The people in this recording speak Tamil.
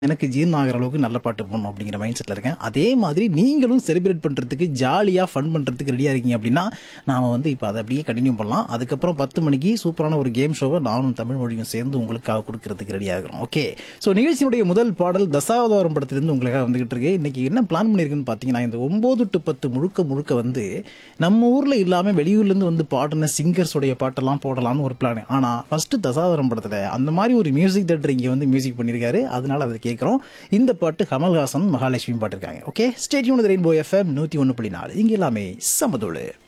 எனக்கு ஜீரணம் ஆகிற அளவுக்கு நல்ல பாட்டு போடணும் அப்படிங்கிற மைண்ட் செட்டில் இருக்கேன் அதே மாதிரி நீங்களும் செலிப்ரேட் பண்ணுறதுக்கு ஜாலியாக ஃபன் பண்ணுறதுக்கு ரெடியாக இருக்கீங்க அப்படின்னா நாம் வந்து இப்போ அதை அப்படியே கண்டினியூ பண்ணலாம் அதுக்கப்புறம் பத்து மணிக்கு சூப்பரான ஒரு கேம் ஷோவை நானும் தமிழ் மொழியும் சேர்ந்து உங்களுக்காக கொடுக்கறதுக்கு ரெடி ஆகிறோம் ஓகே ஸோ நிகழ்ச்சியினுடைய முதல் பாடல் தசாவதாரம் படத்திலிருந்து உங்களுக்காக வந்துகிட்டு இருக்கு இன்னைக்கு என்ன பிளான் பண்ணியிருக்குன்னு பார்த்தீங்கன்னா இந்த ஒம்பது டு பத்து முழுக்க முழுக்க வந்து நம்ம ஊரில் இல்லாமல் வெளியூர்லேருந்து வந்து பாடின சிங்கர்ஸோடைய பாட்டெல்லாம் போடலாம்னு ஒரு பிளான் ஆனால் ஃபஸ்ட்டு தசாவதாரம் படத்தில் அந்த மாதிரி ஒரு மியூசிக் தேட்டர் இங்கே வந்து மியூசிக் பண்ணியிருக்காரு அதனால அதை கேட்குறோம் இந்த பாட்டு கமல்ஹாசன் மகாலட்சுமி பாட்டு இருக்காங்க ஓகே ஸ்டேட்யூன் ரெயின்போ எஃப்எம் நூற்றி ஒன்று புள்ளி நாலு இங்கே எல்லாமே சமதோடு